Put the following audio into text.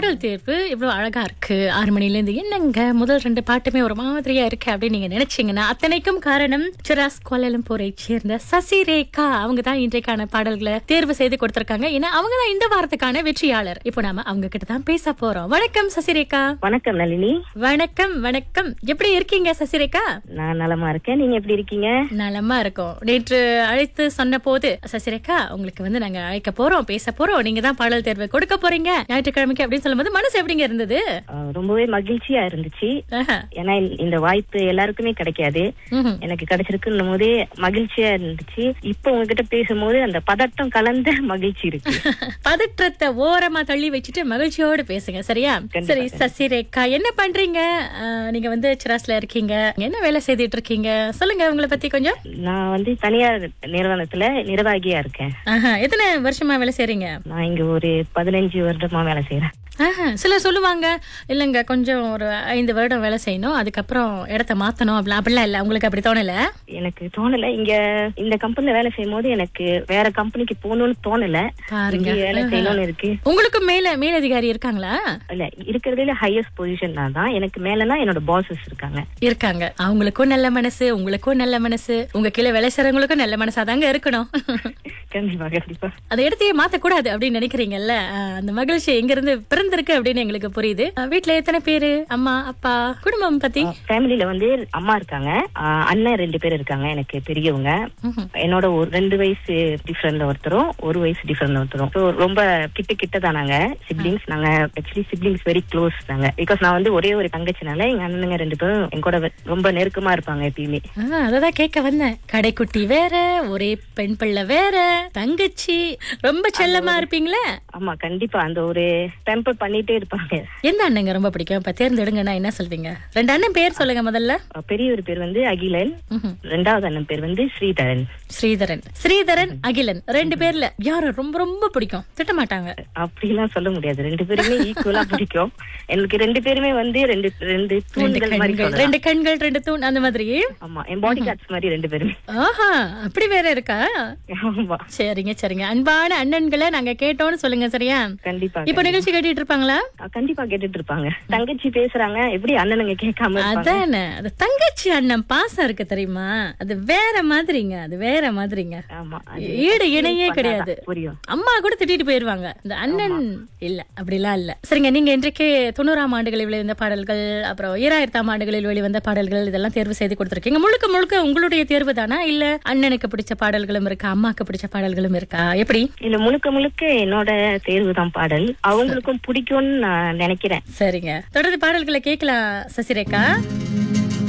பாடல் தேர்வு இவ்வளவு அழகா இருக்கு ஆறு மணில இருந்து என்னங்க முதல் ரெண்டு பாட்டுமே ஒரு மாதிரியா இருக்கு அப்படின்னு நீங்க நினைச்சீங்கன்னா அத்தனைக்கும் காரணம் சிராஸ் கோலலம்பூரை சேர்ந்த சசி ரேகா அவங்க தான் இன்றைக்கான பாடல்களை தேர்வு செய்து கொடுத்திருக்காங்க ஏன்னா அவங்க தான் இந்த வாரத்துக்கான வெற்றியாளர் இப்போ நாம அவங்க கிட்ட தான் பேச போறோம் வணக்கம் சசிரேகா வணக்கம் நளினி வணக்கம் வணக்கம் எப்படி இருக்கீங்க சசிரேகா நான் நலமா இருக்கேன் நீங்க எப்படி இருக்கீங்க நலமா இருக்கும் நேற்று அழைத்து சொன்ன போது சசிரேகா உங்களுக்கு வந்து நாங்க அழைக்க போறோம் பேச போறோம் நீங்க தான் பாடல் தேர்வு கொடுக்க போறீங்க ஞாயிற்றுக்கிழமைக்கு அப்படின்னு சொல்லும்போது மனசு எப்படிங்க இருந்தது அஹ், ரொம்பவே மகிழ்ச்சியா இருந்துச்சு ஆஹா. ஏன்னா இந்த- இந்த வாய்ப்பு எல்லாருக்குமே கிடைக்காது ம்ஹும். எனக்கு கிடைச்சிருக்குன்னும் போதே மகிழ்ச்சியா இருந்துச்சு இப்ப உங்ககிட்ட பேசும்போது அந்த பதட்டம் கலந்த மகிழ்ச்சி இருக்கு பதற்றத்தை ஓரமா தள்ளி வச்சுட்டு மகிழ்ச்சியோடு பேசுங்க சரியா கண்டிப்பா, சரி சசிரேகா என்ன பண்றீங்க ஆஹ், நீங்க வந்து சிராஸ்ல இருக்கீங்க என்ன வேலை செய்துட்டு இருக்கீங்க சொல்லுங்க உங்களை பத்தி கொஞ்சம் நான் வந்து தனியார் நிறுவனத்துல நிர்வாகியா இருக்கேன் ஆஹா. எத்தனை வருஷமா வேலை செய்றீங்க நான் இங்க ஒரு பதினஞ்சு வருடமா வேலை செய்யறேன் ஆஹா, சிலர் சொல்லுவாங்க இல்லைங்க கொஞ்சம் ஒரு ஐந்து வருடம் வேலை செய்யணும் அதுக்கப்புறம் இடத்த மாத்தணும் அப்படி அப்படிலாம் இல்ல உங்களுக்கு அப்படி தோணல எனக்கு தோணல இங்க இந்த கம்பெனில வேலை செய்யும் போது எனக்கு வேற கம்பெனிக்கு போகணும்னு தோணல பாருங்க இங்கே வேலை செய்யணும்னு இருக்கு உங்களுக்கு மேல மேலதிகாரி இருக்காங்களா இல்ல இருக்கிறதுல ஹையஸ்ட் பொசிஷன் நான் தான் எனக்கு மேலனா என்னோட பாசஸ் இருக்காங்க இருக்காங்க அவங்களுக்கும் நல்ல மனசு உங்களுக்கும் நல்ல மனசு உங்க கீழே வேலை செய்றவங்களுக்கும் நல்ல மனசா தாங்க இருக்கணும் கண்டிப்பா கண்டிப்பா அந்த இடத்தையே மாத்தக்கூடாது அப்படின்னு நினைக்கிறீங்கல்ல ஆஹ், அந்த மகிழ்ச்சி எங்க இருந்து பிறந்திருக்கு அப்படின்னு எங்களுக்கு புரியுது ஆஹ், வீட்ல எத்தனை பேரு அம்மா அப்பா குடும்பம் பத்தி ஃபேமிலில வந்து அம்மா இருக்காங்க ஆஹ் அண்ணன் ரெண்டு பேர் இருக்காங்க எனக்கு பெரியவங்க ம்ஹும். என்னோட ஒரு ரெண்டு வயசு டிஃபரன்ல ஒருத்தரும் ஒரு வயசு டிஃபரன்ல ஒருத்தரும் So, ரொம்ப கிட்ட கிட்ட தான் நாங்க சிப்ளிங்ஸ் நாங்க ஆக்சுவலி சிப்ளிங்ஸ் வெரி க்ளோஸ் நாங்க பிகாஸ் நான் வந்து ஒரே ஒரு தங்கச்சினால எங்க அண்ணனுங்க ரெண்டு பேரும் என் கூட வெ- ரொம்ப நெருக்கமா இருப்பாங்க எப்பயுமே ஆஹ், அததான் கேட்க வந்தேன் கடைக்குட்டி வேற ஒரே பெண் பிள்ளை வேற தங்கச்சி ரொம்ப செல்லமா இருப்பீங்களே ஆமா கண்டிப்பா அந்த ஒரு டெம்பர் பண்ணிட்டே இருப்பாங்க எந்த அண்ணங்க ரொம்ப பிடிக்கும் இப்ப தேர்ந்தெடுங்கன்னா என்ன சொல்வீங்க ரெண்டு அண்ணன் பேர் சொல்லுங்க முதல்ல அஹ் பெரியவர் பேர் வந்து அகிலன் ம்ஹும். ரெண்டாவது அண்ணன் பேர் வந்து ஸ்ரீதரன் ஸ்ரீதரன் ஸ்ரீதரன் அகிலன் ரெண்டு பேர்ல யாரு ரொம்ப ரொம்ப பிடிக்கும் திட்ட மாட்டாங்க அப்படிலாம் சொல்ல முடியாது ரெண்டு பேருமே ஈக்குவலா பிடிக்கும் எனக்கு ரெண்டு பேருமே வந்து ரெண்டு ரெண்டு ரெண்டு தூண்கள் மாதிரி கண்கள் சொல்லலாம். ரெண்டு கண்கள் ரெண்டு தூண் அந்த மாதிரி ஆமா என் பாடி கார்ட்ஸ் மாதிரி ரெண்டு பேருமே ஆஹா அப்படி வேற இருக்கா ஆமா சரிங்க சரிங்க அன்பான அண்ணன்களை நாங்க கேட்டோம்னு சொல்லுங்க சரியா கண்டிப்பா இப்ப நிகழ்ச்சி கேட்டுட்டு இருப்பாங்களா அஹ் கண்டிப்பா கேட்டுட்டு இருப்பாங்க தங்கச்சி பேசுறாங்க எப்படி அண்ணனுங்க கேட்காம இருப்பாங்க அதானே அது தங்கச்சி அண்ணன் பாசம் இருக்கு தெரியுமா அது வேற மாதிரிங்க அது வேற மாதிரிங்க ஆமா அது ஈடு இணையே பண்ணாதான் கிடையாது புரியும் அம்மா கூட திட்டிட்டு போயிருவாங்க இந்த அண்ணன் இல்ல அப்படிலாம் இல்ல சரிங்க நீங்க இன்றைக்கு தொண்ணூறாம் ஆண்டுகளில் வெளிவந்த பாடல்கள் அப்புறம் ஈராயிரத்தாம் ஆண்டுகளில் வெளிவந்த பாடல்கள் இதெல்லாம் தேர்வு செய்து கொடுத்திருக்கீங்க முழுக்க முழுக்க உங்களுடைய தேர்வு தானா இல்ல அண்ணனுக்கு பிடிச்ச பாடல்களும் இருக்கா அம்மாக்கு பிடிச்ச பாடல்களும் இருக்கா எப்படி இல்ல முழுக்க முழுக்க என்னோட தேர்வு தான் பாடல் அவங்களுக்கும் பிடிக்கும்னு நான் நினைக்கிறேன் சரிங்க தொடர்ந்து பாடல்களை கேட்கலாம் சசிரேகா